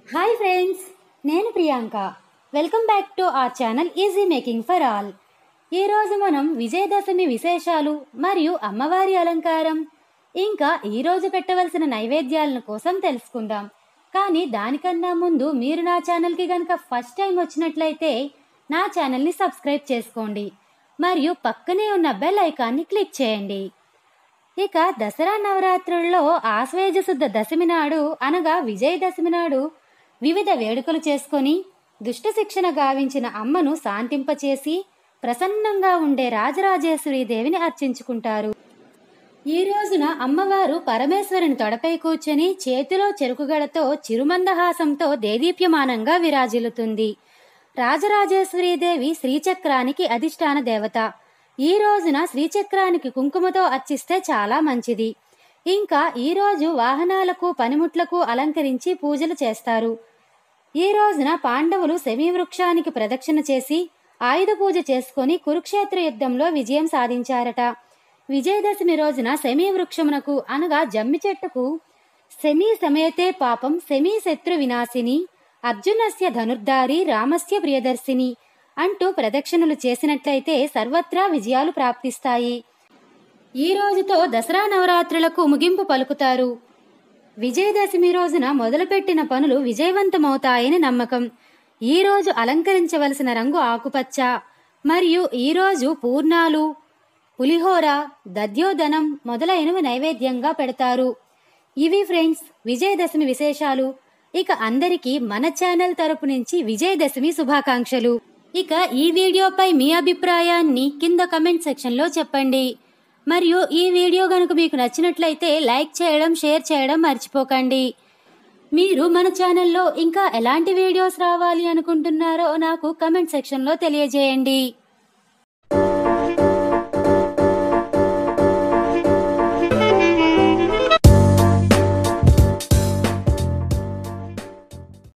hi friends నేను Priyanka welcome back to our channel easy making for all ఈరోజు మనం విజయదశమి విశేషాలు మరియు అమ్మవారి అలంకారం ఇంకా ఈరోజు పెట్టవలసిన నైవేద్యాలను కోసం తెలుసుకుందాం కానీ దానికన్నా ముందు మీరు నా ఛానల్కి కనుక ఫస్ట్ టైం వచ్చినట్లయితే నా ఛానల్ని సబ్స్క్రైబ్ చేసుకోండి మరియు పక్కనే ఉన్న బెల్ ఐకాన్ని క్లిక్ చేయండి ఇక దసరా నవరాత్రుల్లో ఆశ్వేజ శుద్ధ దశమి నాడు అనగా విజయదశమి నాడు వివిధ వేడుకలు చేసుకొని దుష్ట శిక్షణ గావించిన అమ్మను శాంతింపచేసి ప్రసన్నంగా ఉండే రాజరాజేశ్వరి దేవిని అర్చించుకుంటారు ఈ రోజున అమ్మవారు పరమేశ్వరుని తొడపై కూర్చొని చేతిలో చెరుకుగడతో చిరుమందహాసంతో దేదీప్యమానంగా విరాజిల్లుతుంది రాజరాజేశ్వరి దేవి శ్రీచక్రానికి అధిష్టాన దేవత ఈ రోజున శ్రీచక్రానికి కుంకుమతో అర్చిస్తే చాలా మంచిది ఇంకా ఈ రోజు వాహనాలకు పనిముట్లకు అలంకరించి పూజలు చేస్తారు ఈ రోజున పాండవులు వృక్షానికి ప్రదక్షిణ చేసి ఆయుధ పూజ చేసుకొని కురుక్షేత్ర యుద్ధంలో విజయం సాధించారట విజయదశమి రోజున శమీ వృక్షమునకు అనగా జమ్మి చెట్టుకు శమీ సమేతే పాపం శమీ శత్రు వినాశిని అర్జునస్య ధనుర్ధారి రామస్య ప్రియదర్శిని అంటూ ప్రదక్షిణలు చేసినట్లయితే సర్వత్రా విజయాలు ప్రాప్తిస్తాయి ఈ రోజుతో దసరా నవరాత్రులకు ముగింపు పలుకుతారు విజయదశమి రోజున మొదలుపెట్టిన పనులు విజయవంతమవుతాయని నమ్మకం ఈ రోజు అలంకరించవలసిన రంగు ఆకుపచ్చ మరియు ఈరోజు పూర్ణాలు పులిహోర దద్యోదనం మొదలైనవి నైవేద్యంగా పెడతారు ఇవి ఫ్రెండ్స్ విజయదశమి విశేషాలు ఇక అందరికీ మన ఛానల్ తరపు నుంచి విజయదశమి శుభాకాంక్షలు ఇక ఈ వీడియోపై మీ అభిప్రాయాన్ని కింద కమెంట్ సెక్షన్లో చెప్పండి మరియు ఈ వీడియో కనుక మీకు నచ్చినట్లయితే లైక్ చేయడం షేర్ చేయడం మర్చిపోకండి మీరు మన ఛానల్లో ఇంకా ఎలాంటి వీడియోస్ రావాలి అనుకుంటున్నారో నాకు కమెంట్ సెక్షన్లో తెలియజేయండి